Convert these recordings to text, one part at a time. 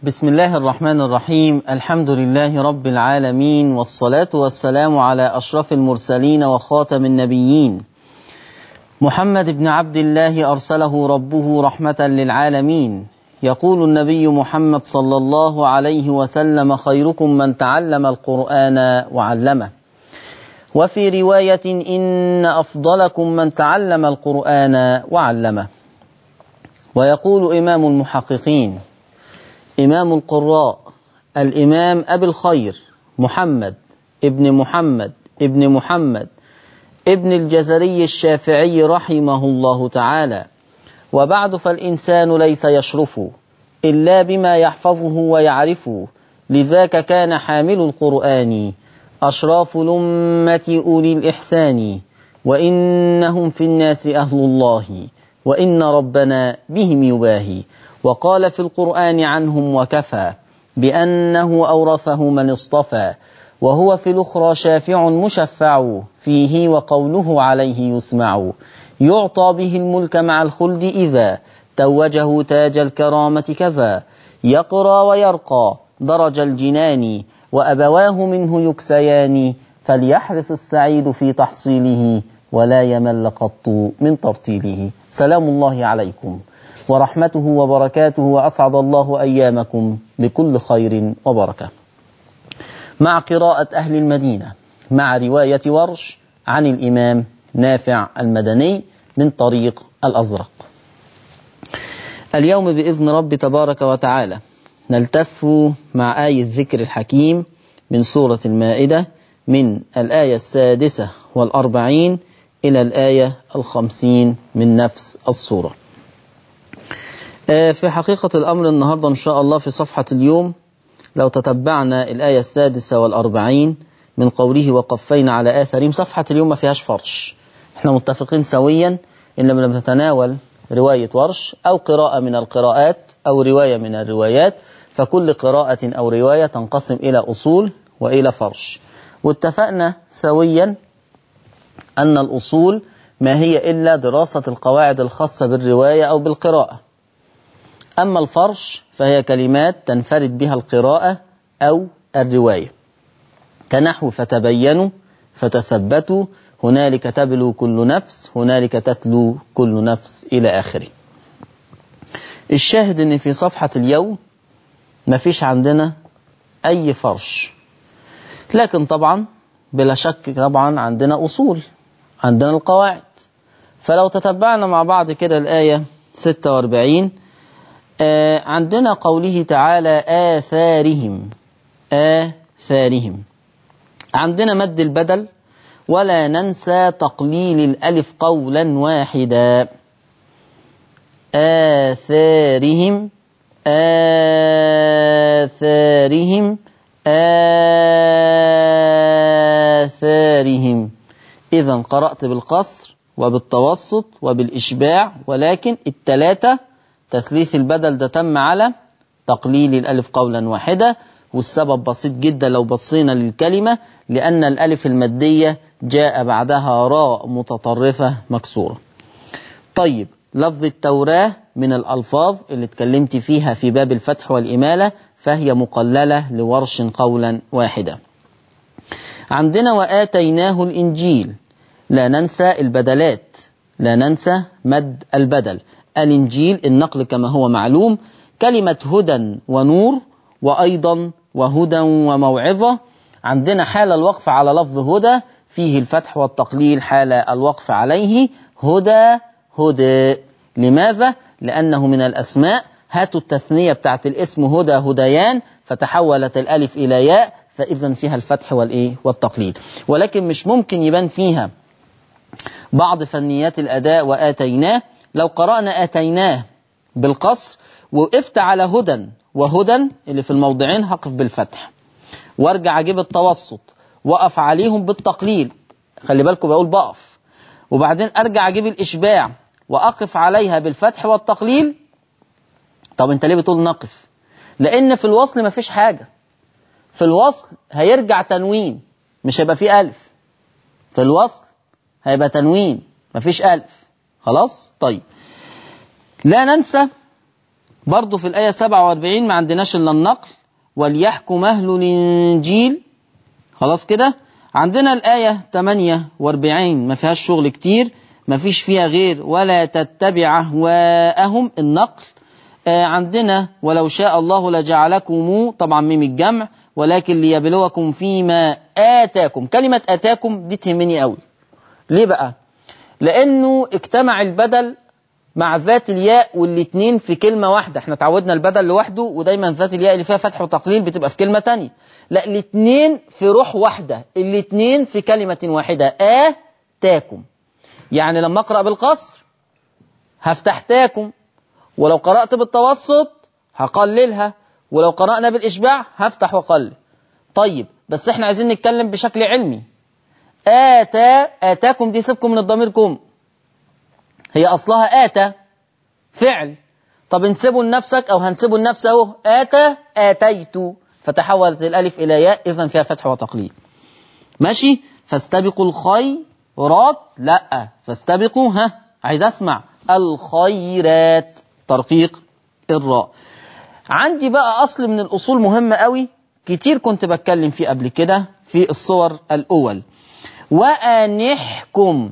بسم الله الرحمن الرحيم الحمد لله رب العالمين والصلاة والسلام على أشرف المرسلين وخاتم النبيين محمد بن عبد الله أرسله ربه رحمة للعالمين يقول النبي محمد صلى الله عليه وسلم خيركم من تعلم القرآن وعلمه وفي رواية إن أفضلكم من تعلم القرآن وعلمه ويقول إمام المحققين إمام القراء الإمام أبي الخير محمد ابن محمد ابن محمد ابن الجزري الشافعي رحمه الله تعالى وبعد فالإنسان ليس يشرف إلا بما يحفظه ويعرفه لذاك كان حامل القرآن أشراف الأمة أولي الإحسان وإنهم في الناس أهل الله وإن ربنا بهم يباهي وقال في القرآن عنهم وكفى بأنه أورثه من اصطفى وهو في الأخرى شافع مشفع فيه وقوله عليه يسمع يعطى به الملك مع الخلد إذا توجه تاج الكرامة كذا يقرى ويرقى درج الجنان وأبواه منه يكسيان فليحرص السعيد في تحصيله ولا يمل قط من ترتيله سلام الله عليكم ورحمته وبركاته وأسعد الله أيامكم بكل خير وبركة مع قراءة أهل المدينة مع رواية ورش عن الإمام نافع المدني من طريق الأزرق اليوم بإذن رب تبارك وتعالى نلتف مع آية الذكر الحكيم من سورة المائدة من الآية السادسة والأربعين إلى الآية الخمسين من نفس السورة في حقيقة الأمر النهاردة إن شاء الله في صفحة اليوم لو تتبعنا الآية السادسة والأربعين من قوله وقفينا على آثارهم صفحة اليوم ما فيهاش فرش احنا متفقين سويا إن لما نتناول رواية ورش أو قراءة من القراءات أو رواية من الروايات فكل قراءة أو رواية تنقسم إلى أصول وإلى فرش واتفقنا سويا أن الأصول ما هي إلا دراسة القواعد الخاصة بالرواية أو بالقراءة أما الفرش فهي كلمات تنفرد بها القراءة أو الرواية كنحو فتبينوا فتثبتوا هنالك تبلو كل نفس هنالك تتلو كل نفس إلى آخره الشاهد أن في صفحة اليوم ما فيش عندنا أي فرش لكن طبعا بلا شك طبعا عندنا أصول عندنا القواعد فلو تتبعنا مع بعض كده الآية 46 آه عندنا قوله تعالى آثارهم آثارهم عندنا مد البدل ولا ننسى تقليل الألف قولا واحدا آثارهم آثارهم آثارهم إذا قرأت بالقصر وبالتوسط وبالإشباع ولكن التلاتة تثليث البدل ده تم على تقليل الألف قولا واحدة والسبب بسيط جدا لو بصينا للكلمة لأن الألف المادية جاء بعدها راء متطرفة مكسورة طيب لفظ التوراة من الألفاظ اللي اتكلمت فيها في باب الفتح والإمالة فهي مقللة لورش قولا واحدا عندنا وآتيناه الإنجيل لا ننسى البدلات لا ننسى مد البدل الإنجيل النقل كما هو معلوم كلمة هدى ونور وأيضا وهدى وموعظة عندنا حال الوقف على لفظ هدى فيه الفتح والتقليل حال الوقف عليه هدى هدى لماذا؟ لأنه من الأسماء هاتوا التثنية بتاعت الاسم هدى هديان فتحولت الألف إلى ياء فإذا فيها الفتح والإيه والتقليل ولكن مش ممكن يبان فيها بعض فنيات الأداء وآتيناه لو قرأنا آتيناه بالقصر وقفت على هدى وهدى اللي في الموضعين هقف بالفتح وارجع اجيب التوسط وقف عليهم بالتقليل خلي بالكم بقول بقف وبعدين ارجع اجيب الاشباع واقف عليها بالفتح والتقليل طب انت ليه بتقول نقف لان في الوصل مفيش حاجه في الوصل هيرجع تنوين مش هيبقى فيه الف في الوصل هيبقى تنوين مفيش الف خلاص طيب لا ننسى برضو في الآية 47 ما عندناش إلا النقل وليحكم أهل الإنجيل خلاص كده عندنا الآية 48 ما فيهاش شغل كتير ما فيش فيها غير ولا تتبع أهواءهم النقل آه عندنا ولو شاء الله لجعلكم طبعا ميم الجمع ولكن ليبلوكم فيما آتاكم كلمة آتاكم دي تهمني قوي ليه بقى لأنه اجتمع البدل مع ذات الياء والاتنين في كلمة واحدة احنا تعودنا البدل لوحده ودايما ذات الياء اللي فيها فتح وتقليل بتبقى في كلمة تانية لا الاتنين في روح واحدة الاتنين في كلمة واحدة آتاكم يعني لما أقرأ بالقصر هفتح تاكم ولو قرأت بالتوسط هقللها ولو قرأنا بالإشباع هفتح وقلل طيب بس احنا عايزين نتكلم بشكل علمي آتا آتاكم دي سيبكم من الضمير كم هي أصلها آتى فعل طب انسبه لنفسك أو هنسبه لنفسه أهو آتى آتيت فتحولت الألف إلى ياء إذا فيها فتح وتقليل ماشي فاستبقوا الخيرات لا فاستبقوا ها عايز أسمع الخيرات ترقيق الراء عندي بقى أصل من الأصول مهمة قوي كتير كنت بتكلم فيه قبل كده في الصور الأول وأنحكم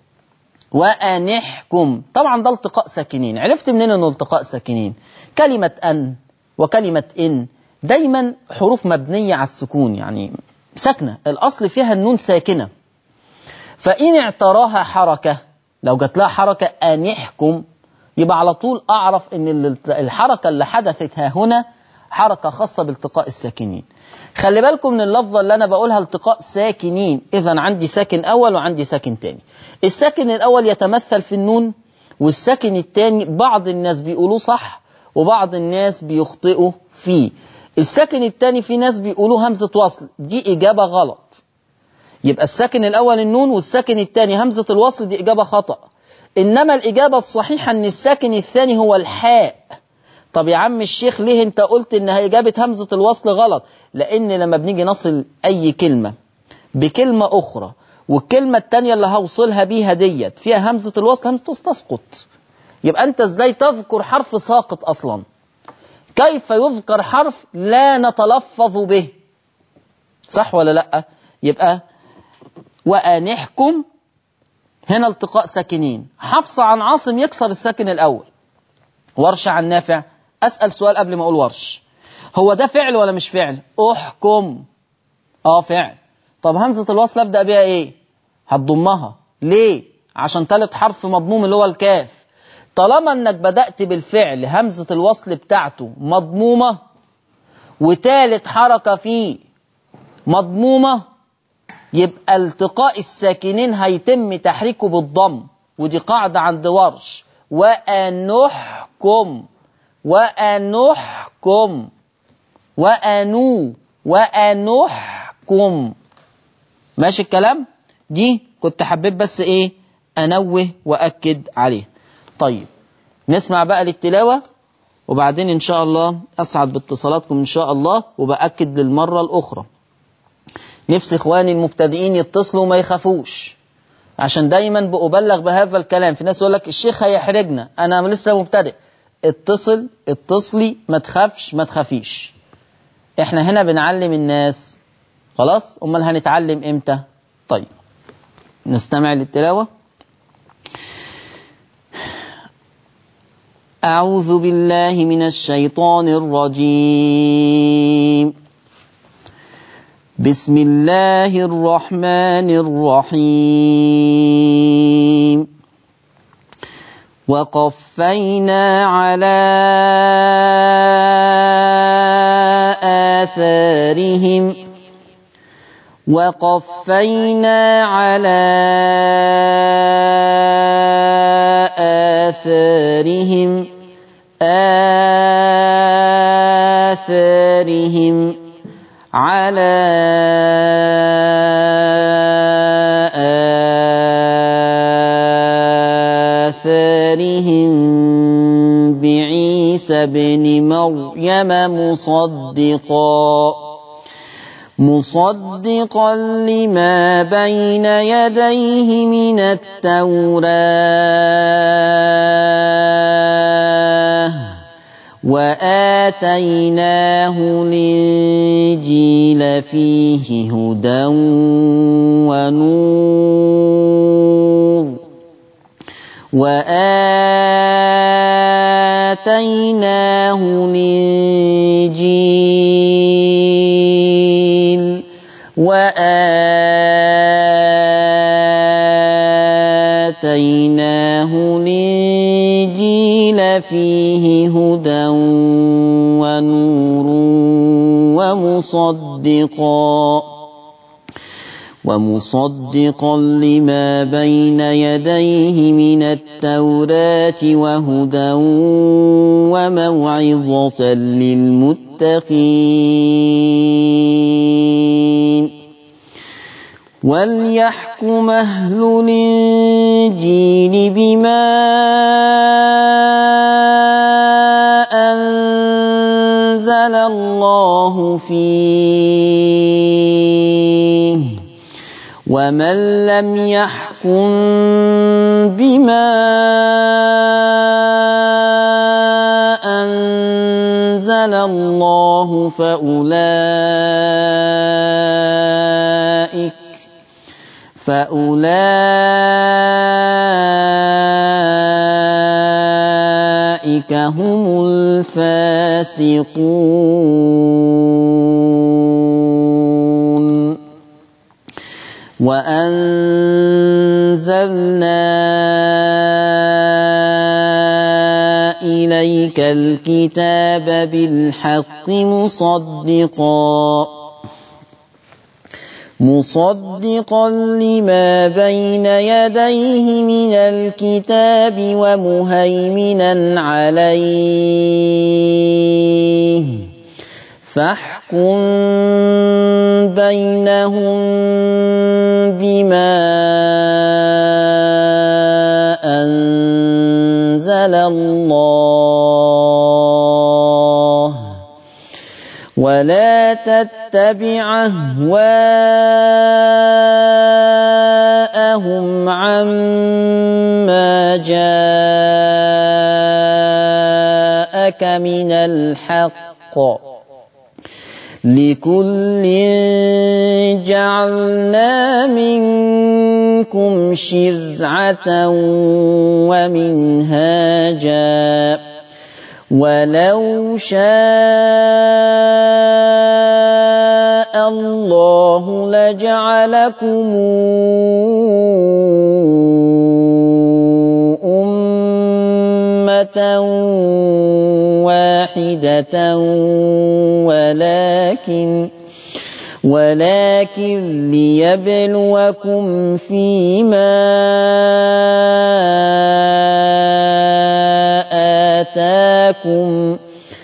وأنحكم طبعا ده التقاء ساكنين عرفت منين انه التقاء ساكنين كلمة أن وكلمة إن دايما حروف مبنية على السكون يعني ساكنة الأصل فيها النون ساكنة فإن اعتراها حركة لو جات لها حركة أنحكم يبقى على طول أعرف أن الحركة اللي حدثت ها هنا حركة خاصة بالتقاء الساكنين خلي بالكم من اللفظة اللي أنا بقولها التقاء ساكنين إذا عندي ساكن أول وعندي ساكن تاني الساكن الأول يتمثل في النون والساكن التاني بعض الناس بيقولوه صح وبعض الناس بيخطئوا فيه الساكن التاني في ناس بيقولوه همزة وصل دي إجابة غلط يبقى الساكن الأول النون والساكن التاني همزة الوصل دي إجابة خطأ إنما الإجابة الصحيحة أن الساكن الثاني هو الحاء طب يا عم الشيخ ليه انت قلت ان إجابة همزة الوصل غلط لأن لما بنيجي نصل أي كلمة بكلمة أخرى والكلمة التانية اللي هوصلها بيها ديت فيها همزة الوصل همزة الوصل تسقط يبقى أنت إزاي تذكر حرف ساقط أصلا كيف يذكر حرف لا نتلفظ به صح ولا لأ يبقى وأنحكم هنا التقاء ساكنين حفص عن عاصم يكسر الساكن الأول ورش عن نافع أسأل سؤال قبل ما أقول ورش هو ده فعل ولا مش فعل أحكم آه فعل طب همزة الوصل أبدأ بيها إيه هتضمها ليه عشان تالت حرف مضموم اللي هو الكاف طالما انك بدأت بالفعل همزة الوصل بتاعته مضمومة وتالت حركة فيه مضمومة يبقى التقاء الساكنين هيتم تحريكه بالضم ودي قاعدة عند ورش وأنحكم وأنحكم وأنو وأنحكم ماشي الكلام دي كنت حبيت بس ايه انوه واكد عليه طيب نسمع بقى للتلاوة وبعدين ان شاء الله اسعد باتصالاتكم ان شاء الله وباكد للمرة الاخرى نفس اخواني المبتدئين يتصلوا وما يخافوش عشان دايما بأبلغ بهذا الكلام في ناس يقول لك الشيخ هيحرجنا انا لسه مبتدئ اتصل اتصلي ما تخافش ما تخافيش احنا هنا بنعلم الناس خلاص امال هنتعلم امتى طيب نستمع للتلاوة أعوذ بالله من الشيطان الرجيم بسم الله الرحمن الرحيم وقفينا على آثارهم وقفينا على آثارهم آثارهم على آثارهم بعيسى ابن مريم مصدقاً مصدقا لما بين يديه من التوراه وآتيناه الإنجيل فيه هدى ونور وآتيناه الإنجيل وآتيناه الإنجيل فيه هدى ونور ومصدقا ومصدقا لما بين يديه من التوراة وهدى وموعظة للمتقين وليحكم أهل الإنجيل بما أنزل الله فيه ومن لم يحكم بما أنزل الله فأولئك فأولئك هم الفاسقون وأنزلنا إليك الكتاب بالحق مصدقا مصدقا لما بين يديه من الكتاب ومهيمنا عليه فاحكم بينهم بما أنزل الله ولا تتبع أهواءهم عما جاءك من الحق لكل جعلنا منكم شرعة ومنهاجا ولو شاء الله لجعلكم أمة واحدة ولكن ولكن ليبلوكم فيما آتاكم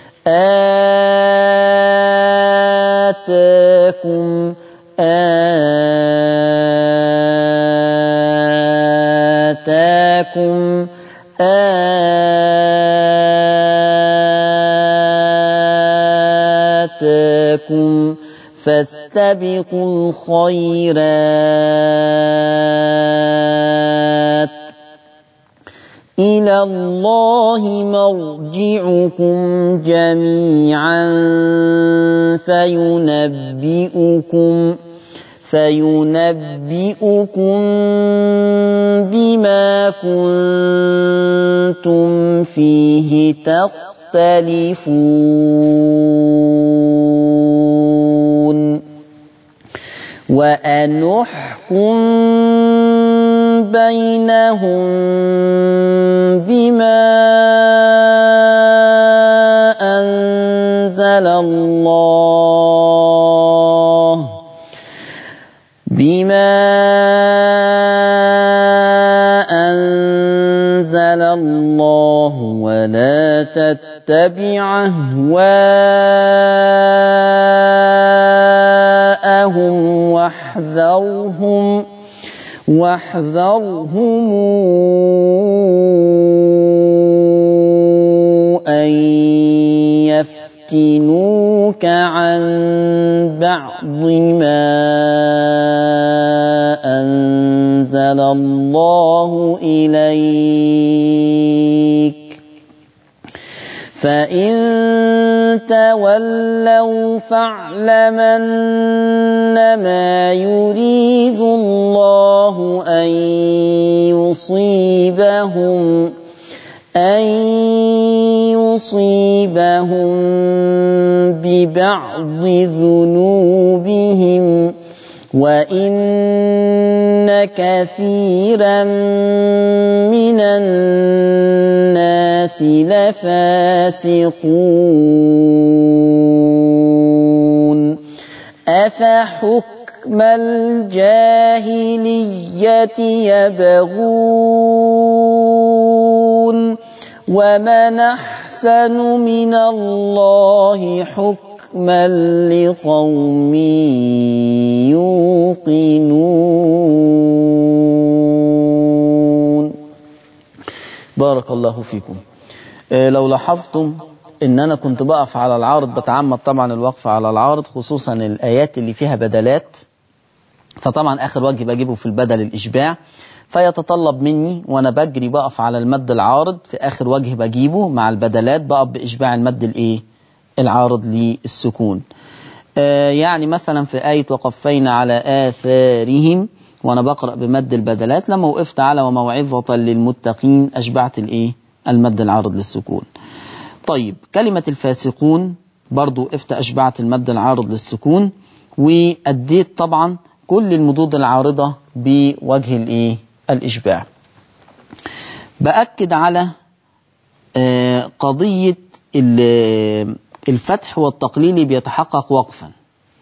آتاكم آتاكم آتاكم فاستبقوا الخيرات إلى الله مرجعكم جميعا فينبئكم فينبئكم بما كنتم فيه تختلفون وأنحكم بينهم بما أنزل الله بما أنزل الله ولا تتبع أهواءهم واحذرهم واحذرهم أن يفتنوك عن بعض ما أنزل الله إليك فإن تولوا فاعلم أنما يريد الله أن يصيبهم أن يصيبهم ببعض ذنوبهم وإن كثيرا من الناس لفاسقون أفحكم الجاهلية يبغون ومن أحسن من الله حكما لقوم يوقنون بارك الله فيكم إيه لو لاحظتم ان انا كنت بقف على العارض بتعمد طبعا الوقف على العارض خصوصا الايات اللي فيها بدلات فطبعا اخر وجه بجيبه في البدل الاشباع فيتطلب مني وانا بجري بقف على المد العارض في اخر وجه بجيبه مع البدلات بقف باشباع المد الايه العارض للسكون آه يعني مثلا في آية وقفينا على آثارهم وأنا بقرأ بمد البدلات لما وقفت على وموعظة للمتقين أشبعت الإيه المد العارض للسكون طيب كلمة الفاسقون برضو وقفت أشبعت المد العارض للسكون وأديت طبعا كل المدود العارضة بوجه الإيه الإشباع بأكد على آه قضية الفتح والتقليل بيتحقق وقفا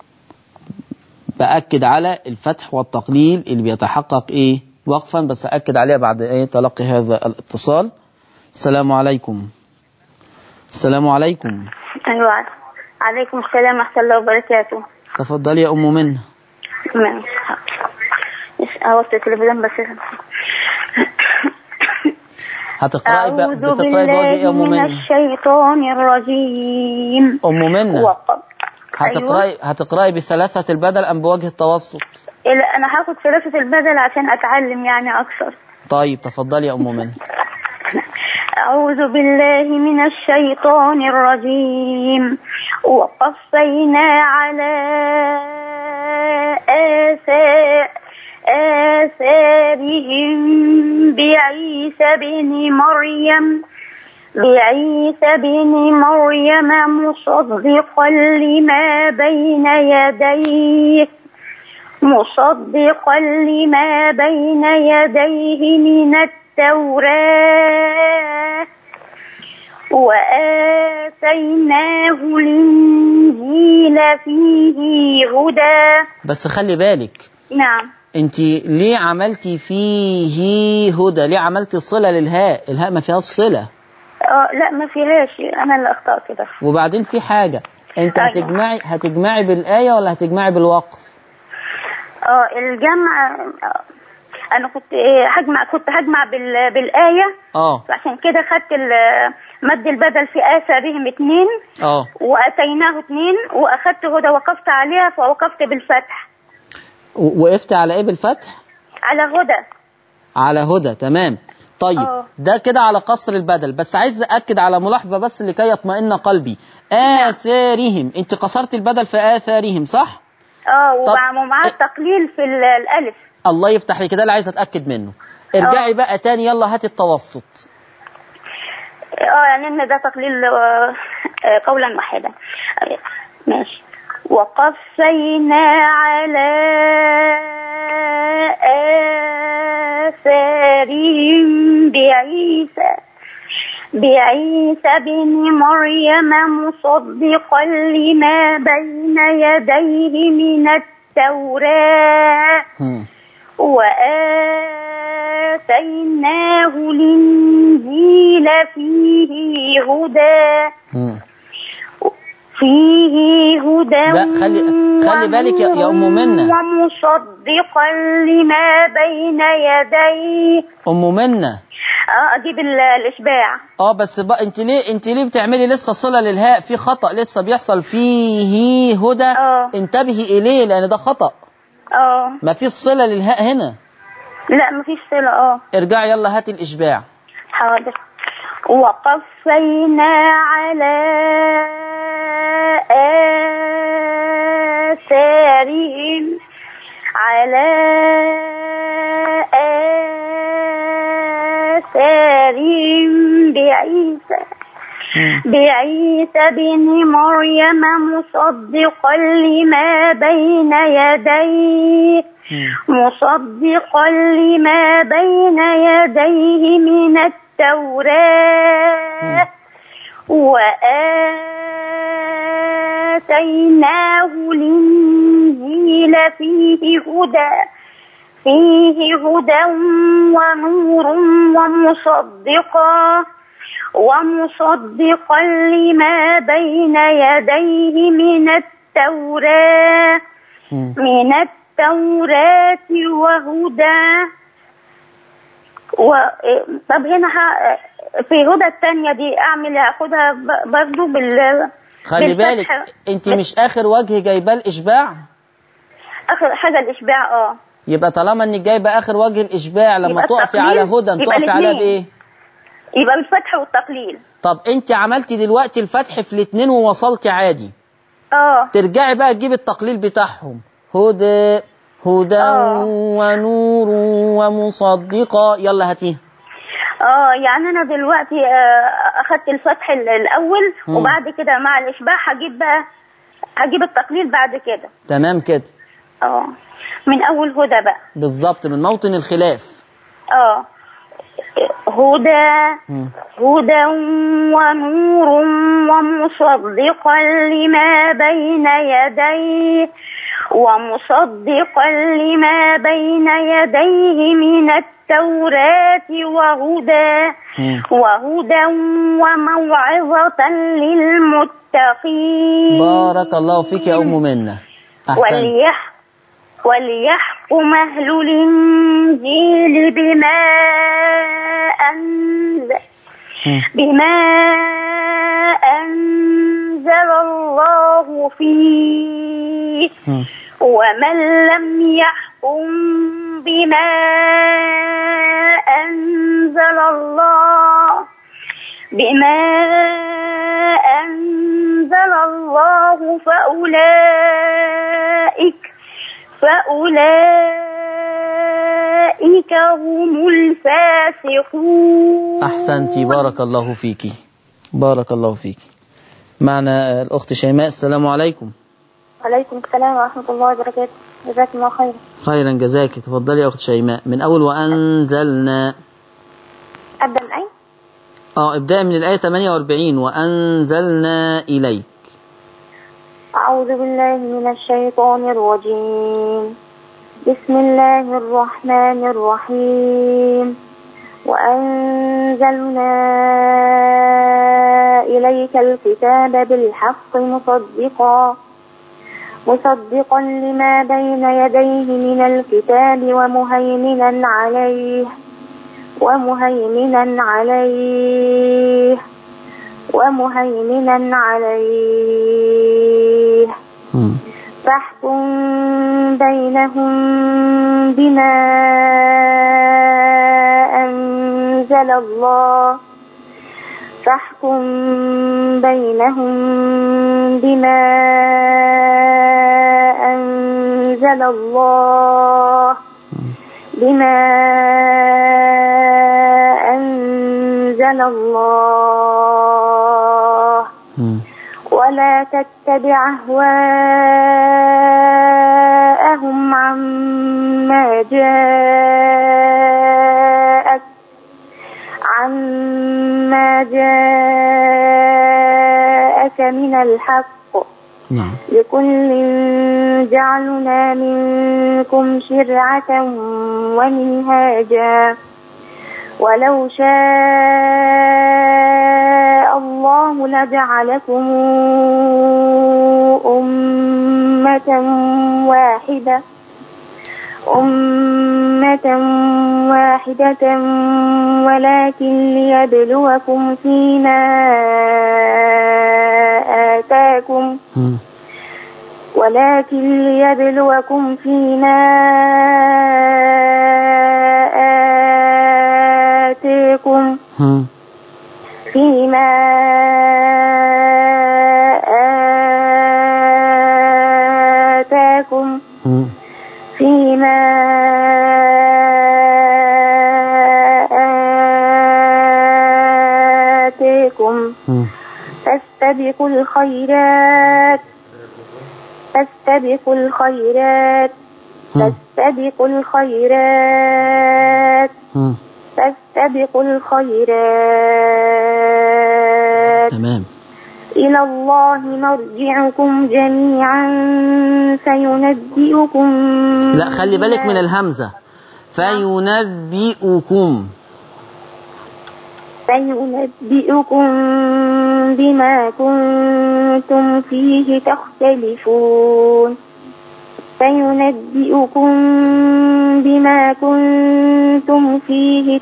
بأكد على الفتح والتقليل اللي بيتحقق ايه وقفا بس أكد عليها بعد ايه تلقي هذا الاتصال السلام عليكم السلام عليكم ايوه عليكم السلام ورحمه الله وبركاته تفضلي يا ام منى تمام اوطي التلفزيون بس هتقرأي ب... أعوذ بتقرأي بوجه ايه يا ام بالله من منى الشيطان الرجيم ام منى وقف هتقرأي هتقرأي بثلاثة البدل أم بوجه التوسط لا انا هاخد ثلاثة البدل عشان اتعلم يعني اكثر طيب تفضلي يا أم منى أعوذ بالله من الشيطان الرجيم وقفينا على آثار آثارهم بعيسى بن مريم بعيسى بن مريم مصدقا لما بين يديه مصدقا لما بين يديه من التوراة وآتيناه الإنجيل فيه هدى بس خلي بالك نعم انت ليه عملتي فيه هدى ليه عملتي صلة للهاء الهاء ما فيهاش صلة اه لا ما فيهاش انا اللي اخطأت كده وبعدين في حاجة انت أيوة. هتجمعي هتجمعي بالآية ولا هتجمعي بالوقف اه الجمع آه، انا كنت إيه، هجمع كنت هجمع بال... بالآية اه عشان كده خدت ال- مد البدل في آثارهم اتنين اه وأتيناه اتنين وأخدت هدى وقفت عليها فوقفت بالفتح و- وقفت على ايه بالفتح على هدى على هدى تمام طيب آه. ده كده على قصر البدل بس عايز أكد على ملاحظة بس لكي يطمئن قلبي آثارهم انت قصرت البدل في آثارهم صح اه طب- ومع- ومعاه تقليل في ال- الألف الله يفتح لي كده اللي عايز اتاكد منه ارجعي آه. بقى تاني يلا هاتي التوسط اه يعني ان ده تقليل آه، آه، قولا واحدا آه، ماشي وقفينا على آثارهم بعيسى بعيسى بن مريم مصدقا لما بين يديه من التوراة هم. وآتيناه الإنجيل فيه هدى هم. فيه هدى لا، خلي- خلي بالك يا- يا أم منى. ومصدقا لما بين يديه ام منى اه اجيب ال- الاشباع اه بس بقى انت ليه انت ليه بتعملي لسه صله للهاء في خطا لسه بيحصل فيه هدى آه. انتبهي اليه لان ده خطا اه ما فيش صله للهاء هنا لا مفيش صلة اه ارجعي يلا هاتي الاشباع حاضر وقفينا على آثارهم على آثارهم بعيسى بعيسى بن مريم مصدقا لما بين يديه مصدقا لما بين يديه من التوراة وآتيناه الإنجيل فيه هدى فيه هدى ونور ومصدقا ومصدقا لما بين يديه من التوراة مم. من التوراة وهدى و... طب هنا ه... في هدى التانية دي أعمل هاخدها ب- برضو بال خلي بالك بالفتح. انت مش اخر وجه جايباه الاشباع آخر حاجة الإشباع اه يبقى طالما انك جايبه اخر وجه الاشباع لما يبقى تقفي التقليل على هدى يبقى تقفي عليها الاتنين. بايه يبقى بالفتح والتقليل طب انت عملتي دلوقتي الفتح في الاتنين ووصلتي عادي اه ترجعي بقى تجيبي التقليل بتاعهم هدى هدى آه. ونور ومصدقا يلا هاتيها اه يعني انا دلوقتي آه، اخدت الفتح ال- الاول مم. وبعد كده مع الاشباع هجيب بقى هجيب التقليل بعد كده تمام كده اه من اول هدى بقى بالظبط من موطن الخلاف اه هدى مم. هدى ونور ومصدقا لما بين يديه ومصدقا لما بين يديه من التوراة وهدى مم. وهدى وموعظة للمتقين بارك الله فيك يا ام منى احسن وليح وليحكم أهل الإنجيل بما أنزل بما أنزل الله فيه ومن لم يحكم بما أنزل الله بما أنزل الله فأولئك فأولئك هم الفاسقون احسنتي بارك الله فيكي بارك الله فيكي معنا الاخت شيماء السلام عليكم عليكم السلام ورحمة الله وبركاته جزاكم الله خيرا خيرا جزاك تفضلي يا اخت شيماء من اول وانزلنا أبدأ من أين؟ اه ابدأ من الآية 48 وأنزلنا إليك أعوذ بالله من الشيطان الرجيم بسم الله الرحمن الرحيم وأنزلنا إليك الكتاب بالحق مصدقا مصدقا لما بين يديه من الكتاب ومهيمنا عليه ومهيمنا عليه ومهيمنا عليه مم. فاحكم بينهم بما أنزل الله فاحكم بينهم بما أنزل الله بما أنزل الله مم. ولا تتبع أهواءهم عما جاءك عما جاءك من الحق نعم لكل جعلنا منكم شرعة ومنهاجا ولو شاء الله لجعلكم أمة واحدة أمة واحدة ولكن ليبلوكم فيما آتاكم مم. ولكن ليبلوكم فيما آتيكم مم. فيما آتاكم مم. فيما آتاكم مم. فاستبقوا الخيرات فاستبقوا الخيرات مم. فاستبقوا الخيرات مم. فاستبقوا الخيرات تمام إلى الله مرجعكم جميعا فينبئكم لا خلي بالك من الهمزة فينبئكم فينبئكم بما كنتم فيه تختلفون فينبئكم بما كنتم فيه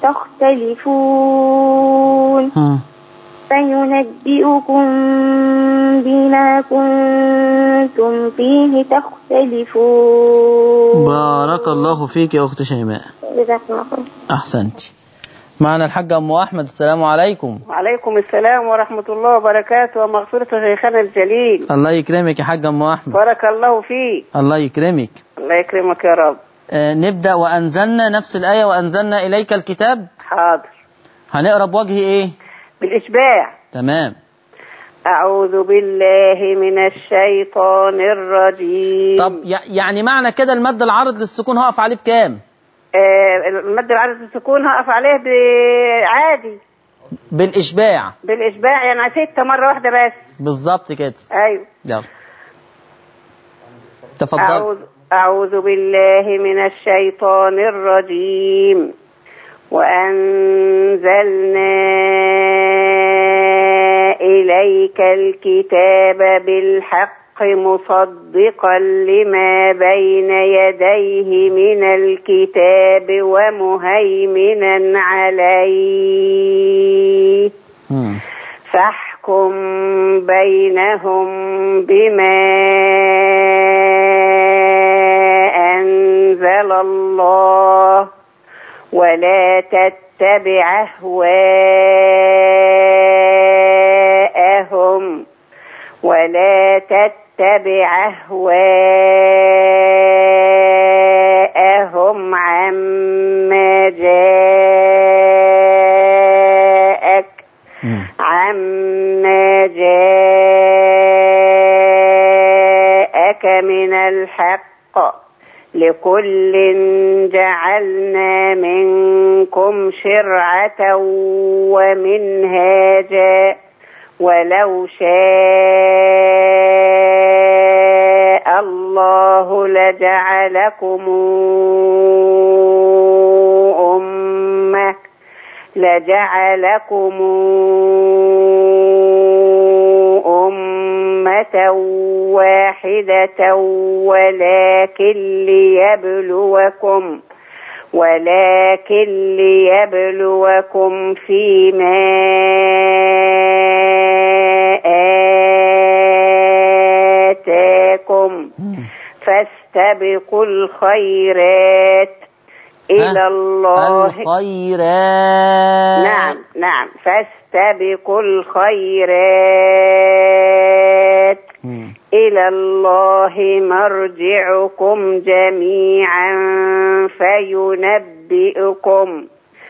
تختلفون مم. فينبئكم بما كنتم فيه تختلفون بارك الله فيك يا أخت شيماء جزاكم الله خير. أحسنت معنا الحاجة أم أحمد السلام عليكم وعليكم السلام ورحمة الله وبركاته ومغفرة شيخنا الجليل الله يكرمك يا حاجة أم أحمد بارك الله فيك الله يكرمك الله يكرمك يا رب آه نبدأ وأنزلنا نفس الآية وأنزلنا إليك الكتاب حاضر هنقرا بوجه إيه بالإشباع تمام أعوذ بالله من الشيطان الرجيم طب يع- يعني معنى كده المد العارض للسكون هقف عليه بكام آه المد العدد السكون هقف عليه عادي بالإشباع بالإشباع يعني ستة مرة واحدة بس بالظبط كده أيوه يلا تفضل أعوذ, أعوذ بالله من الشيطان الرجيم وأنزلنا إليك الكتاب بالحق مصدقا لما بين يديه من الكتاب ومهيمنا عليه مم. فاحكم بينهم بما أنزل الله ولا تتبع أهواءهم ولا تتبع أهواءهم عما جاءك مم. عما جاءك من الحق لكل جعلنا منكم شرعة ومنهاجا ولو شاء الله لجعلكم أمة لجعلكم أمة واحدة ولكن ليبلوكم ولكن ليبلوكم فيما آتاكم مم. فاستبقوا الخيرات إلى ها؟ الله الخيرات نعم نعم فاستبقوا الخيرات مم. إلى الله مرجعكم جميعا فينبئكم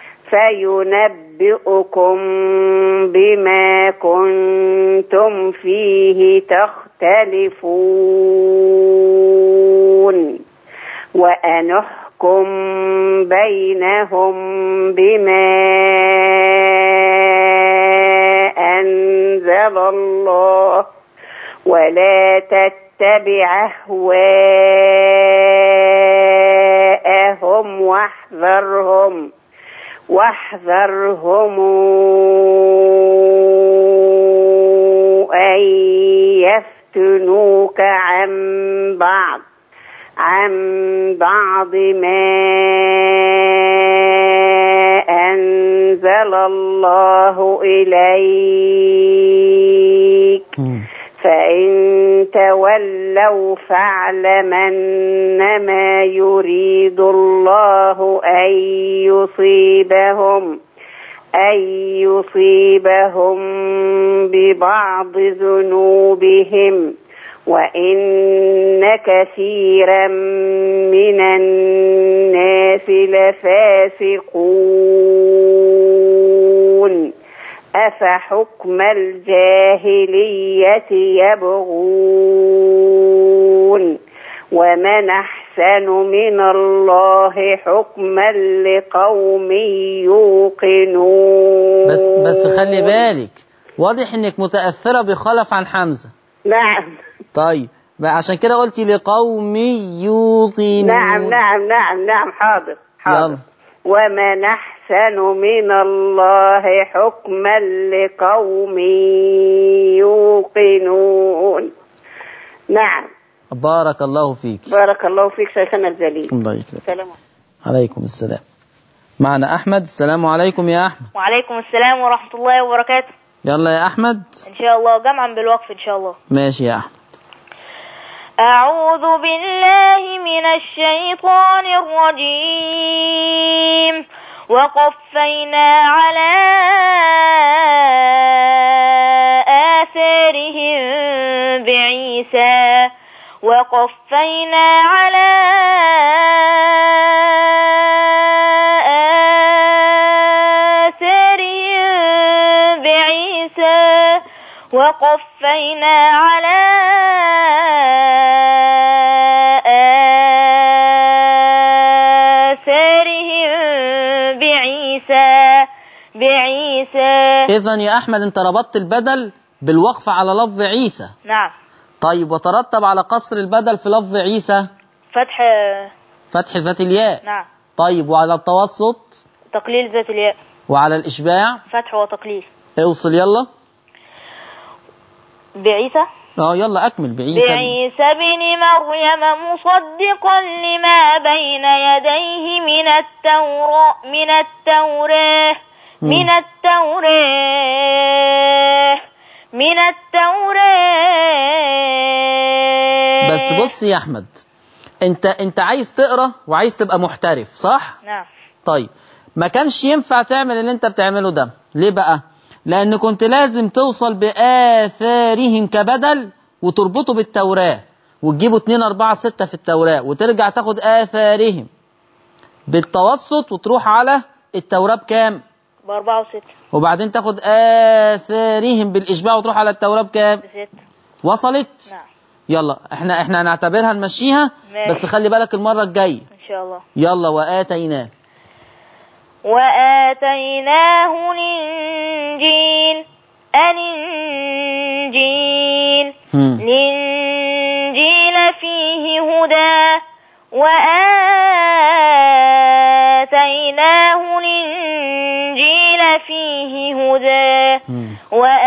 فينبئكم بما كنتم فيه تختلفون وأنحكم بينهم بما أنزل الله ولا تتبع أهواءهم واحذرهم واحذرهم أن يفتنوك عن بعض عن بعض ما أنزل الله إليك مم. فإن تولوا فاعلم أنما يريد الله أن يصيبهم أن يصيبهم ببعض ذنوبهم وإن كثيرا من الناس لفاسقون أفحكم الجاهلية يبغون ومن أحسن من الله حكما لقوم يوقنون بس بس خلي بالك واضح انك متأثرة بخلف عن حمزة نعم طيب بقى عشان كده قلتي لقوم يوقنون نعم نعم نعم نعم حاضر حاضر يلا ومن أحسن من الله حكما لقوم يوقنون نعم بارك الله فيك بارك الله فيك شيخنا الجليل الله يكرمك سلام عليكم السلام معنا أحمد السلام عليكم يا أحمد وعليكم السلام ورحمة الله وبركاته يلا يا أحمد إن شاء الله جمعا بالوقف إن شاء الله ماشي يا أحمد أعوذ بالله من الشيطان الرجيم وقفينا على آثارهم بعيسى وقفينا على آثارهم بعيسى وقفينا على آثارهم بعيسى بعيسى إذا يا أحمد أنت ربطت البدل بالوقف على لفظ عيسى نعم طيب وترتب على قصر البدل في لفظ عيسى فتح فتح ذات الياء نعم طيب وعلى التوسط تقليل ذات الياء وعلى الإشباع فتح وتقليل اوصل يلا بعيسى اه يلا أكمل بعيسى بعيسى بن مريم مصدقا لما بين يديه من التوراة من التوراة من التوراة من التوراة بس بص يا أحمد أنت أنت عايز تقرأ وعايز تبقى محترف صح؟ نعم طيب ما كانش ينفع تعمل اللي انت بتعمله ده ليه بقى لان كنت لازم توصل بآثارهم كبدل وتربطه بالتوراة وتجيبوا 2 4 6 في التوراة وترجع تاخد آثارهم بالتوسط وتروح على التوراة بكام بأربعة وستة وبعدين تاخد آثارهم بالإشباع وتروح على التوراة بكام بستة وصلت نعم يلا احنا احنا هنعتبرها نمشيها ماشي. بس خلي بالك المرة الجاية إن شاء الله يلا وآتيناه وآتيناه الإنجيل الإنجيل هم. الإنجيل فيه هدى وآتيناه الإنجيل فيه هدى هم.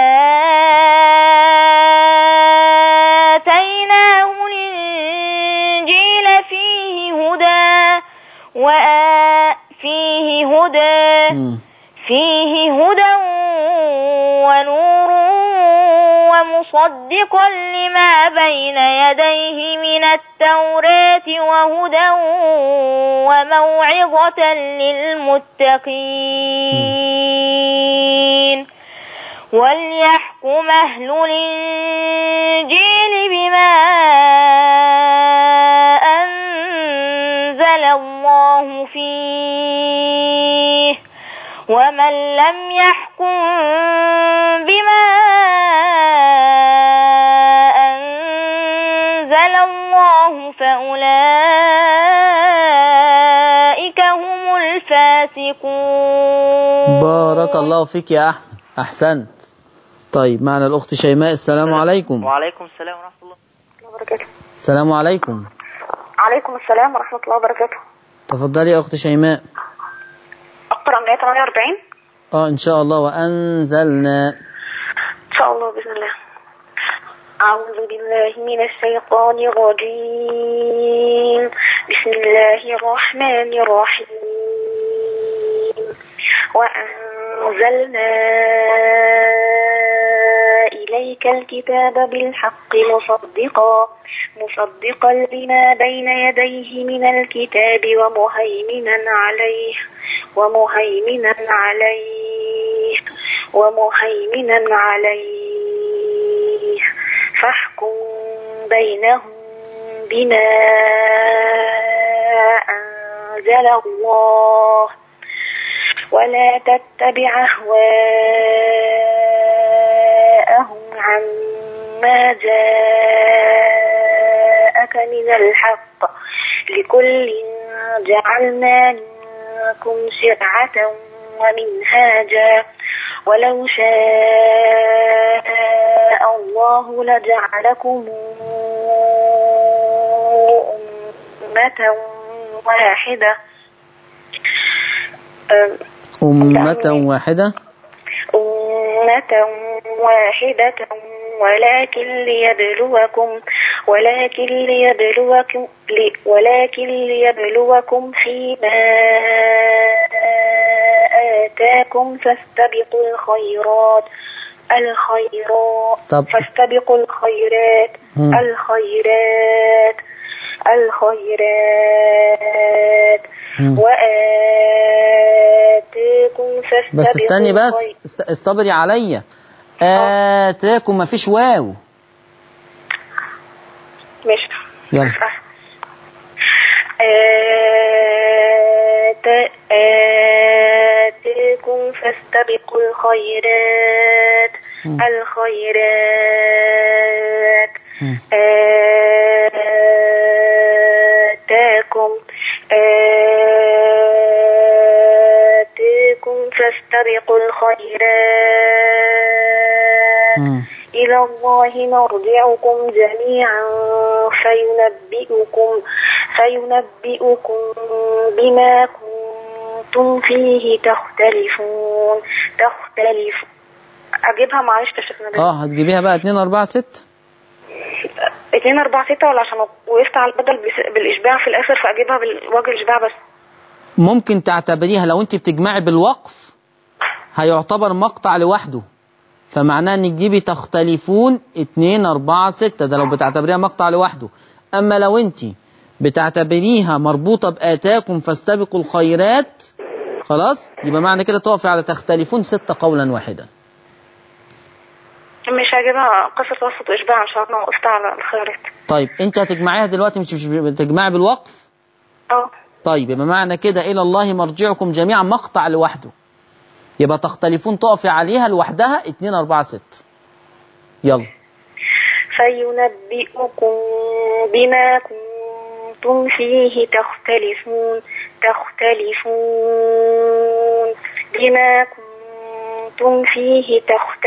وآتيناه الإنجيل فيه هدى وآ فيه هدى هم. فيه هدى ونور ومصدقا لما بين يديه من التوراة وهدى وموعظة للمتقين وليحكم أهل الإنجيل بما أنزل الله فيه ومن لم يحكم بما أنزل الله فأولئك هم الفاسقون بارك الله فيك يا أحمد أحسنت طيب معنا الأخت شيماء السلام عليكم وعليكم السلام ورحمة الله وبركاته السلام عليكم عليكم السلام ورحمة الله وبركاته تفضلي يا أخت شيماء أقرأ من آية 48 اه إن شاء الله وأنزلنا إن شاء الله بإذن الله أعوذ بالله من الشيطان الرجيم بسم الله الرحمن الرحيم وأنزلنا إليك الكتاب بالحق مصدقا مصدقا لما بين يديه من الكتاب ومهيمنا عليه ومهيمنا عليه ومهيمنا عليه فاحكم بينهم بما أنزل الله ولا تتبع أهواءهم عما جاءك من الحق لكل جعلنا منكم شرعة ومنهاجا ولو شاء الله لجعلكم أمة واحدة أم أمة واحدة أمة واحدة ولكن ليبلوكم ولكن ليبلوكم لي- ولكن ليبلوكم فيما آتاكم فاستبقوا الخيرات الخيرات طب فاستبقوا الخيرات مم. الخيرات الخيرات مم. وآتاكم فاستبقوا بس استني بس الخير- است- استبري عليا آتاكم ما فيش واو ماشي يلا آت آتاكم فاستبقوا الخيرات مم. الخيرات مم. آتاكم آتاكم فاستبقوا الخيرات مم. إلى الله مرجعكم جميعا فينبئكم فينبئكم بما كنتم فيه تختلفون تختلف أجيبها معلش يا شيخنا اه هتجيبيها بقى 2 4 6 اتنين أربعة ستة ولا عشان وقفت على البدل بس- بالإشباع في الآخر فأجيبها بالوجه الإشباع بس ممكن تعتبريها لو انت بتجمعي بالوقف هيعتبر مقطع لوحده فمعناه انك تجيبي تختلفون 2 4 6 ده لو بتعتبريها مقطع لوحده اما لو انت بتعتبريها مربوطة بآتاكم فاستبقوا الخيرات خلاص يبقى معنى كده تقفي على تختلفون ستة قولا واحدا مش هجيبها قصة وسط إشباع عشان أنا وقفت على الخيارات طيب انت هتجمعيها دلوقتي مش مش بتجمعي بالوقف اه طيب يبقى معنى كده إلى الله مرجعكم جميعا مقطع لوحده يبقى تختلفون تقفي عليها لوحدها 2 4 6 يلا فينبئكم بما كنتم فيه تختلفون تختلفون بما كنتم فيه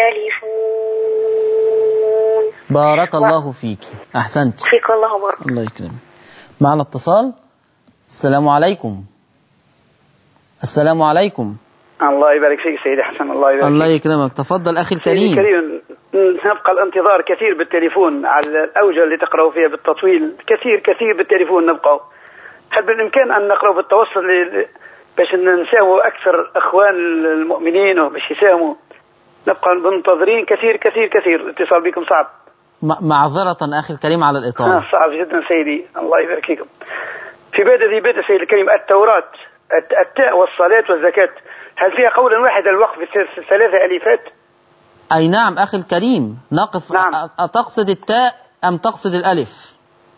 تختلفون بارك الله فيك أحسنت فيك الله بارك الله يكرمك معنا اتصال السلام عليكم السلام عليكم الله يبارك فيك سيدي حسن الله يبارك الله فيك يكرمك تفضل أخي سيدي الكريم الكريم نبقى الانتظار كثير بالتليفون على الأوجه اللي تقرأوا فيها بالتطويل كثير كثير بالتليفون نبقى هل بالإمكان أن نقرأ بالتوسط ل- باش نساهموا أكثر إخوان المؤمنين وباش يساهموا نبقى منتظرين كثير كثير كثير الاتصال بكم صعب م- معذرة أخي الكريم على آه الإطالة صعب جدا سيدي الله يبارك فيكم في بادئ ذي بادئ سيدي الكريم التوراة الت- التاء والصلاة والزكاة هل فيها قولا واحدا الوقف في ثلاثة أليفات أي نعم أخي الكريم نقف نعم. أ- أتقصد التاء أم تقصد الألف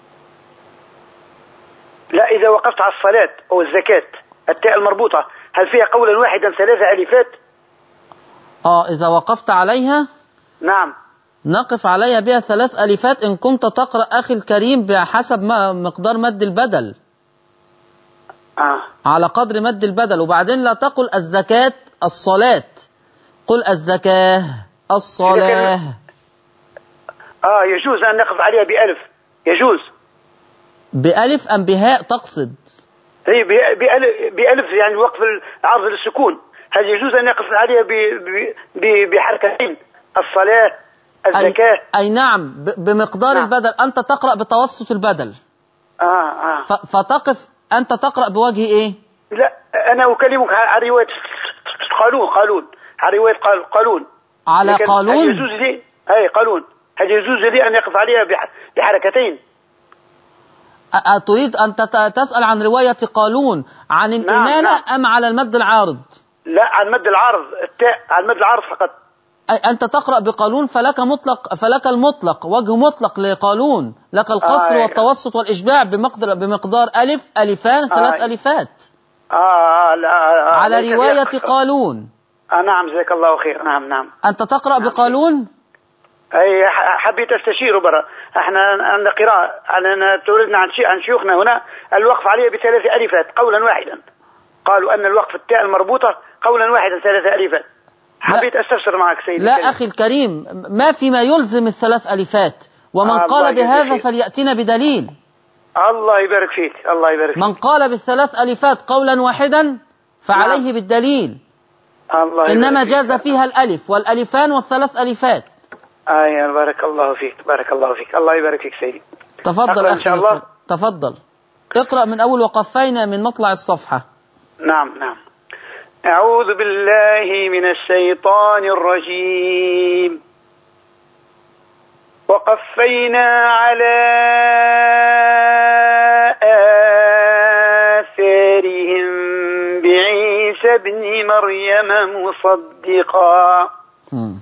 لا إذا وقفت على الصلاة أو الزكاة التاء المربوطة هل فيها قولا واحدا ثلاثة أليفات آه إذا وقفت عليها نعم نقف عليها بها ثلاث ألفات إن كنت تقرأ أخي الكريم بحسب ما مقدار مد البدل آه. على قدر مد البدل وبعدين لا تقل الزكاة الصلاة قل الزكاة الصلاة آه يجوز أن نقف عليها بألف يجوز بألف أم بهاء تقصد هي ب- بألف, بألف يعني وقف العرض للسكون هل يجوز أن نقف عليها ب- ب- ب- بحركتين الصلاة أي, الزكاة أي نعم ب- بمقدار نعم. البدل أنت تقرأ بتوسط البدل آه آه ف- فتقف أنت تقرأ بوجه إيه لا أنا أكلمك عن رواية قانون قانون عن رواية قال- قانون على لكن هل قانون يجوز لي أي قانون هل يجوز لي أن يقف عليها بح- بحركتين أ- أ- تريد أن تت- تسأل عن رواية قالون عن الإمالة نعم. أم على المد العارض لا على المد العارض التاء على المد العارض فقط أي- أنت تقرأ بقالون فلك مطلق فلك المطلق وجه مطلق لقالون لك القصر آه. والتوسط والإشباع بمقدار بمقدار ألف ألفان ثلاث آه. ألفات آه آه لا آه على ليس رواية لي- قالون آه نعم جزاك الله خير نعم نعم أنت تقرأ بقالون اي ح- حبيت استشيره برا احنا عندنا قراءة أنا تولدنا عن شي- عن شيوخنا هنا الوقف عليه بثلاث ألفات قولا واحدا قالوا أن الوقف التاء المربوطة قولا واحدا ثلاث ألفات حبيت استفسر معك سيدي لا الكريم. أخي الكريم ما فيما يلزم الثلاث ألفات ومن آه، الله قال يجزيك بهذا خير. فليأتنا بدليل الله يبارك فيك الله يبارك فيك من قال بالثلاث ألفات قولا واحدا فعليه نعم. بالدليل الله إنما يبارك جاز فيك. فيها الألف والألفان والثلاث ألفات آه بارك الله فيك بارك الله فيك الله يبارك فيك سيدي تفضل أقرأ إن أخي شاء الله. الخير. تفضل اقرأ من أول وقفين من مطلع الصفحة نعم نعم أعوذ بالله من الشيطان الرجيم وقفينا على آثارهم بعيسى ابن مريم مصدقا مم.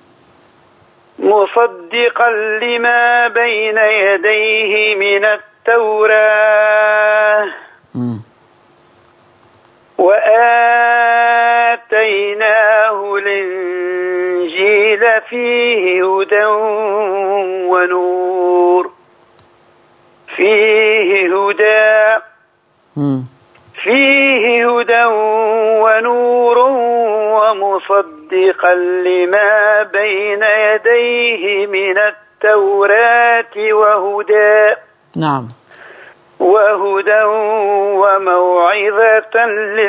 مصدقا لما بين يديه من التوراه مم. وآتيناه الإنجيل فيه هدى ونور فيه هدى مم. فيه هدى ونور ومصدقا لما بين يديه من التوراة وهدى نعم وهدى وموعظة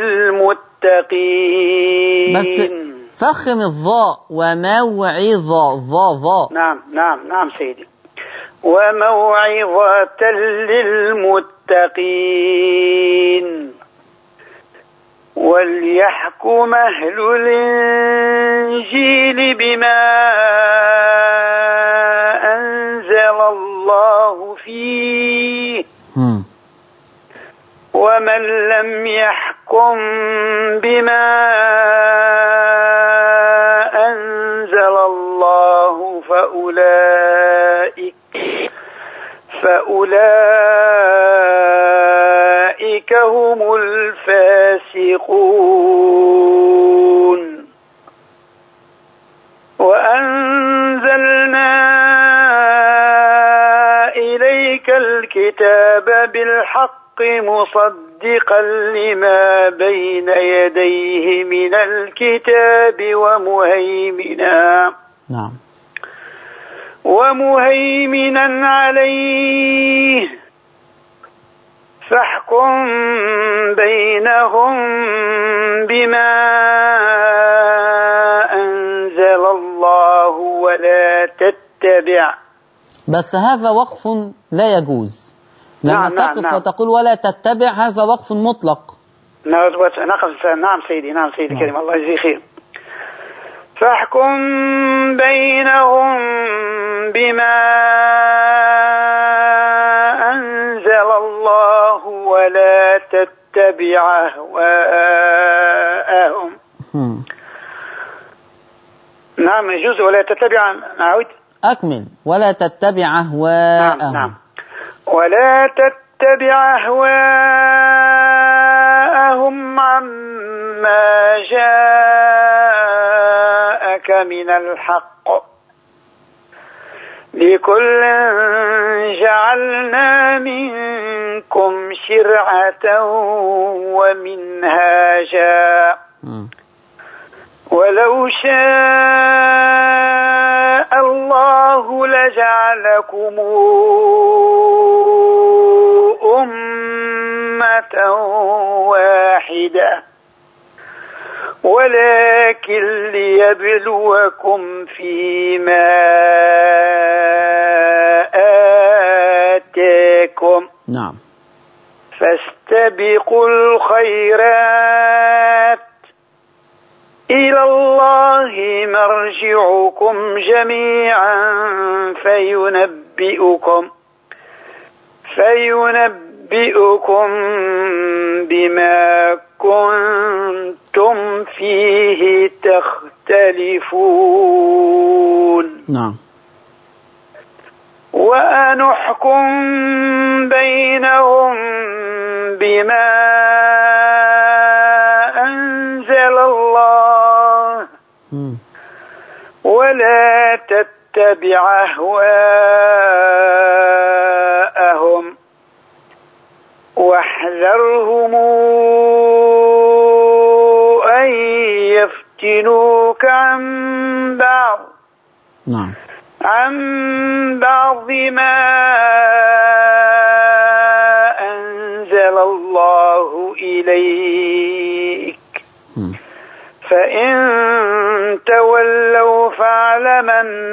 للمتقين بس فخم الظاء وموعظة ظا ظا نعم نعم نعم سيدي وموعظة للمتقين وليحكم أهل الإنجيل بما أنزل الله فيه مم. ومن لم يحكم بما أنزل الله فأولئك فأولئك هم الفاسقون وأنزلنا إليك الكتاب بالحق مصدقا لما بين يديه من الكتاب ومهيمنا نعم ومهيمنا عليه فاحكم بينهم بما أنزل الله ولا تتبع بس هذا وقف لا يجوز لما نعم، نعم، تقف نعم. وتقول ولا تتبع هذا وقف مطلق نقف نعم سيدي نعم سيدي الكريم الله يجزيه خير فاحكم بينهم بما أنزل الله ولا تتبع أهواءهم مم. نعم يجوز ولا تتبع نعود أكمل ولا تتبع أهواءهم نعم نعم ولا تتبع أهواءهم عما جاءك من الحق لكل جعلنا منكم شرعة ومنهاجا مم. ولو شاء الله لجعلكم أمة واحدة ولكن ليبلوكم فيما آتاكم نعم فاستبقوا الخيرات إلى الله مرجعكم جميعا فينبئكم فينبئكم بما كنتم فيه تختلفون نعم وأن احكم بينهم بما أنزل الله مم. ولا تتبع أهواءهم واحذرهم أن يفتنوك عن بعض نعم عن بعض ما أنزل الله إليك مم. فإن تولوا فاعلم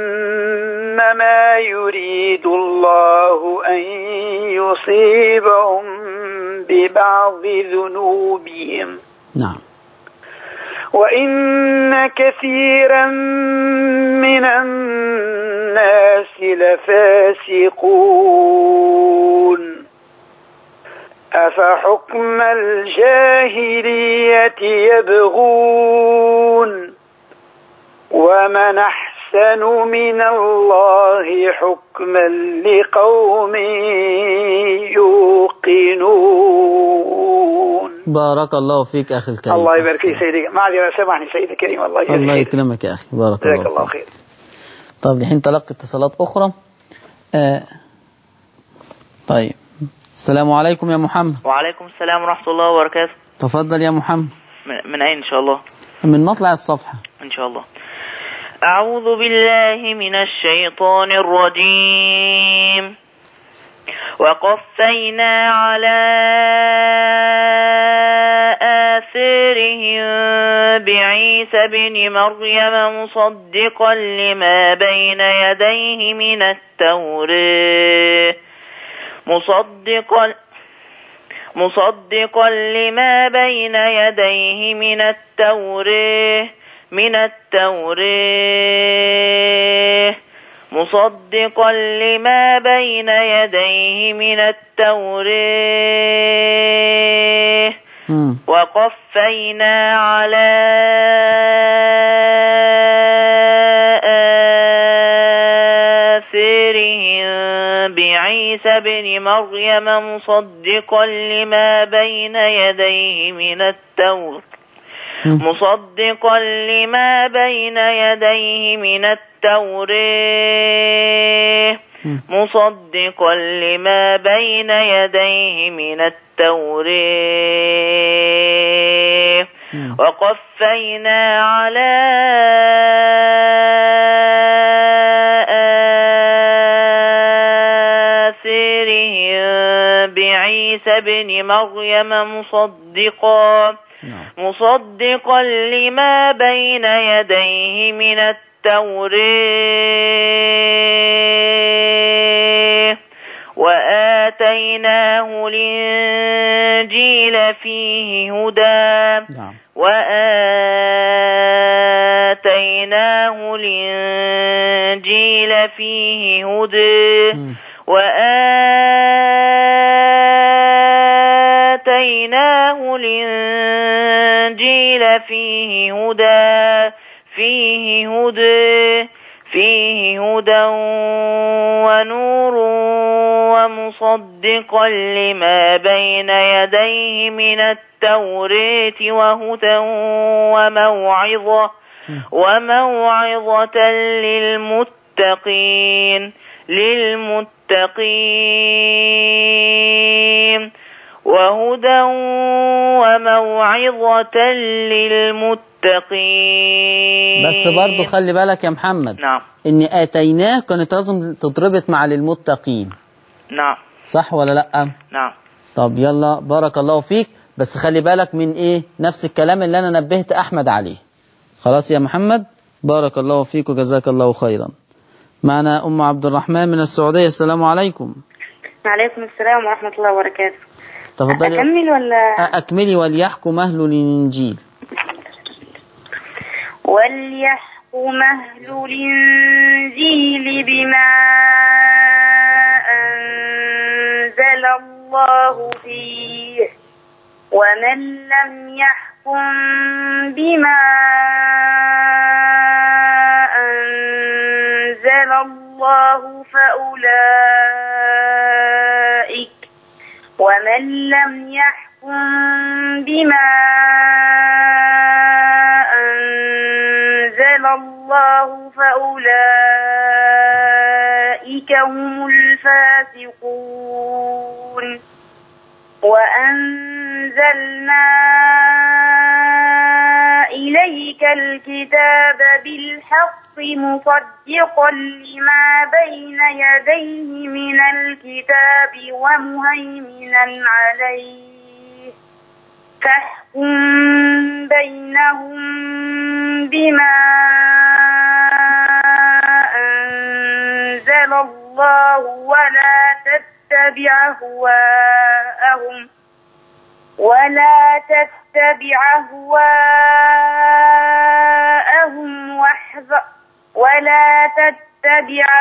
أنما يريد الله أن يصيبهم ببعض ذنوبهم نعم وإن كثيرا من الناس لفاسقون أفحكم الجاهلية يبغون ومن أحسن من الله حكما لقوم يوقنون بارك الله فيك أخي الكريم الله يبارك فيك سيدي معذرة سامحني سيدي الكريم الله يجزيك الله خير. يكرمك يا أخي بارك جزاك الله الله فيك خير طيب الحين تلقي اتصالات أخرى آه. طيب السلام عليكم يا محمد وعليكم السلام ورحمة الله وبركاته تفضل يا محمد من, من أين إن شاء الله من مطلع الصفحة إن شاء الله أعوذ بالله من الشيطان الرجيم وقفينا على آثارهم بعيسى بن مريم مصدقا لما بين يديه من التوراة مصدقا مصدقا لما بين يديه من التوراة من التوراة مصدقا لما بين يديه من التوراة مم. وقفينا على آثارهم بعيسى بن مريم مصدقا لما بين يديه من التوراة مم. مصدقا لما بين يديه من التوراة مم. مصدقا لما بين يديه من التوراة مم. وقفينا على آثارهم بعيسى بن مريم مصدقا نعم. مصدقا لما بين يديه من التوراة وآتيناه الإنجيل فيه هدى نعم وآتيناه الإنجيل فيه هدى مم. وآتيناه الإنجيل فيه هدى فيه هدى فيه هدى ونور ومصدقا لما بين يديه من التوراة وهدى وموعظة وموعظة للمتقين للمتقين وهدى وموعظة للمتقين بس برضو خلي بالك يا محمد نعم ان اتيناه كانت لازم تتربط مع للمتقين نعم صح ولا لا نعم طب يلا بارك الله فيك بس خلي بالك من ايه نفس الكلام اللي انا نبهت احمد عليه خلاص يا محمد بارك الله فيك وجزاك الله خيرا معنا ام عبد الرحمن من السعوديه السلام عليكم وعليكم السلام ورحمة الله وبركاته تفضلي أكمل ولا اكملي وليحكم اهل الانجيل وليحكم أهل الإنجيل بما أنزل الله فيه ومن لم يحكم بما أنزل الله فأولئك ومن لم يحكم بما أنزل الله فأولئك هم الفاسقون وأنزلنا إليك الكتاب بالحق مصدقا لما بين يديه من الكتاب ومهيمنا عليه فاحكم بينهم بما أنزل الله ولا تتبع أهواءهم ولا تتبع أهواءهم واحذر ولا تتبع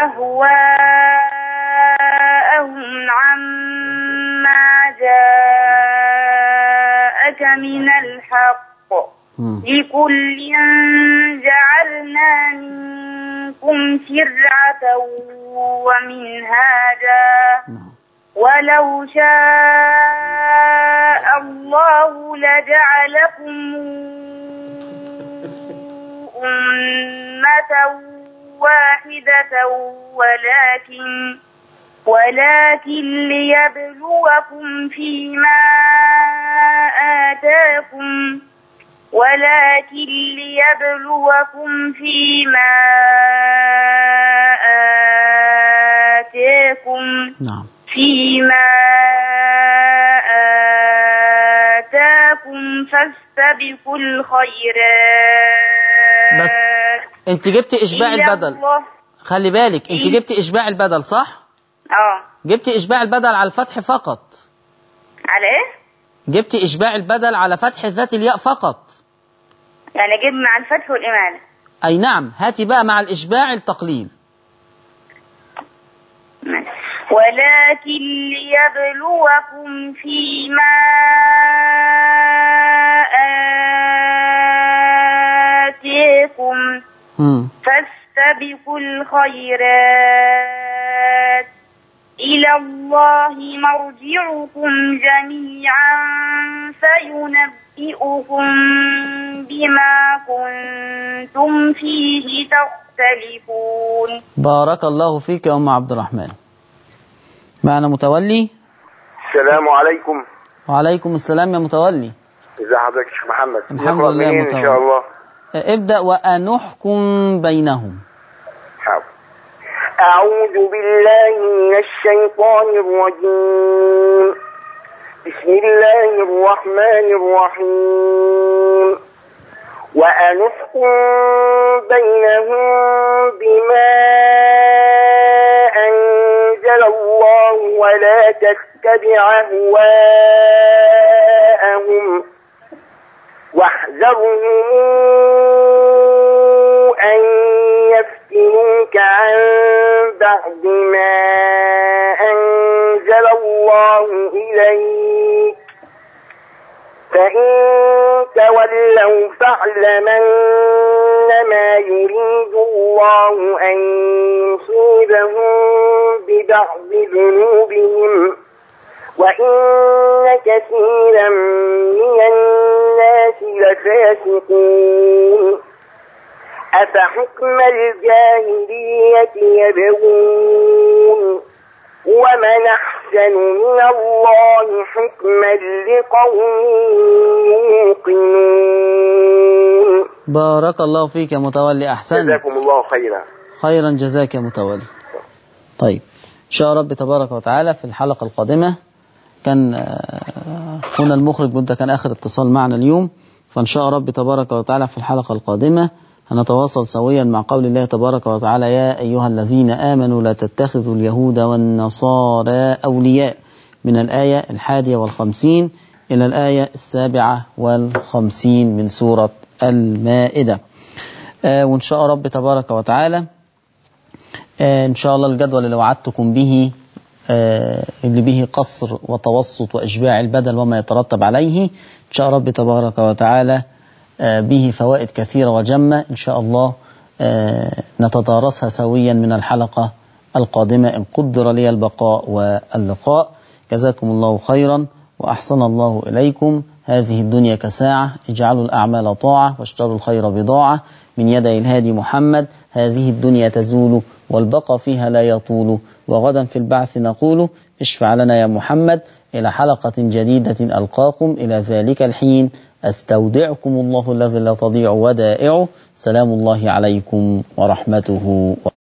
أهواءهم عما جاءك من الحق مم. لكل جعلنا منكم شرعة ومنهاجا نعم. ولو شاء الله لجعلكم أمة واحدة ولكن ولكن ليبلوكم فيما آتاكم ولكن ليبلوكم فيما آتاكم نعم فيما آتاكم فاستبقوا الخيرات بس انت جبت اشباع إلى البدل الله. خلي بالك انت إيه؟ جبت اشباع البدل صح اه جبت اشباع البدل على الفتح فقط على ايه؟ جبت اشباع البدل على فتح ذات الياء فقط يعني اجيب مع الفتح والإمالة اي نعم هاتي بقى مع الاشباع التقليل ماشي. ولكن ليبلوكم فيما آتيكم مم. فاستبقوا الخيرات إلى الله مرجعكم جميعا فينبئكم بما كنتم فيه تختلفون بارك الله فيك يا ام عبد الرحمن معنا متولي السلام عليكم وعليكم السلام يا متولي ازي حضرتك يا شيخ محمد الحمد نقرأ لله منين ان متولي. شاء الله اه، ابدأ وأنحكم بينهم حاضر اعوذ بالله من الشيطان الرجيم بسم الله الرحمن الرحيم وأنحكم بينهم بما أنزل الله ولا تتبع أهواءهم واحذرهم أن يفتنوك عن بعد ما أنزل الله إليك فإن تولوا فاعلم أنما يريد الله أن يصيبهم ببعض ذنوبهم وإن كثيرا من الناس لفاسقون أفحكم الجاهلية يبغون ومن أحسن من الله حكما لقوم يوقنون بارك الله فيك يا متولي أحسنت جزاكم الله خيرا خيرا جزاك يا متولي طيب إن شاء رب تبارك وتعالى في الحلقة القادمة كان آه، هنا المخرج بده كان آخر اتصال معنا اليوم فإن شاء رب تبارك وتعالى في الحلقة القادمة هنتواصل سويا مع قول الله تبارك وتعالى يا أيها الذين آمنوا لا تتخذوا اليهود والنصارى أولياء من الآية الحادية والخمسين إلى الآية السابعة والخمسين من سورة المائدة آه، وإن شاء رب تبارك وتعالى آه، إن شاء الله الجدول اللي وعدتكم به آه، اللي به قصر وتوسط وإشباع البدل وما يترتب عليه إن شاء رب تبارك وتعالى آه، به فوائد كثيرة وجمة إن شاء الله آه، نتدارسها سويا من الحلقة القادمة إن قدر لي البقاء واللقاء جزاكم الله خيرا وأحسن الله إليكم هذه الدنيا كساعة اجعلوا الأعمال طاعة واشتروا الخير بضاعة من يدي الهادي محمد هذه الدنيا تزول والبقى فيها لا يطول وغدا في البعث نقول اشفع لنا يا محمد إلى حلقة جديدة ألقاكم إلى ذلك الحين أستودعكم الله الذي لا تضيع ودائعه سلام الله عليكم ورحمته